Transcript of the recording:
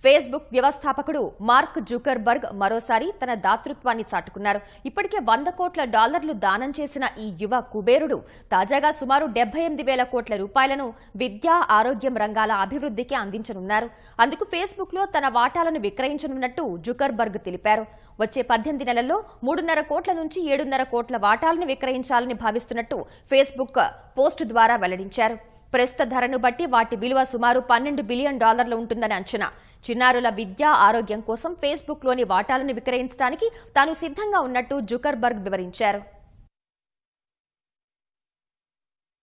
Facebook వ్యవస్థాపకుడు mark Zuckerberg మరోసారి తన దాతృత్వాన్ని చాటుకున్నారు ఇప్పటికే వంద కోట్ల డాలర్లు దానం చేసిన ఈ యువ కుబేరుడు తాజాగా సుమారు డెబ్బై ఎనిమిది వేల కోట్ల రూపాయలను విద్యా ఆరోగ్యం రంగాల అభివృద్ధికి అందించనున్నారు అందుకు ఫేస్బుక్ లో తన వాటాలను విక్రయించనున్నట్టు జుకర్బర్గ్ తెలిపారు వచ్చే పద్దెనిమిది నెలల్లో మూడున్నర కోట్ల నుంచి ఏడున్నర కోట్ల వాటాలను విక్రయించాలని భావిస్తున్నట్టు ఫేస్బుక్ పోస్ట్ ద్వారా వెల్లడించారు ప్రస్తుత ధరను బట్టి వాటి విలువ సుమారు పన్నెండు బిలియన్ డాలర్లు ఉంటుందని అంచనా చిన్నారుల విద్యా ఆరోగ్యం కోసం ఫేస్బుక్లోని వాటాలను విక్రయించడానికి తాను సిద్ధంగా ఉన్నట్టు జుకర్బర్గ్ వివరించారు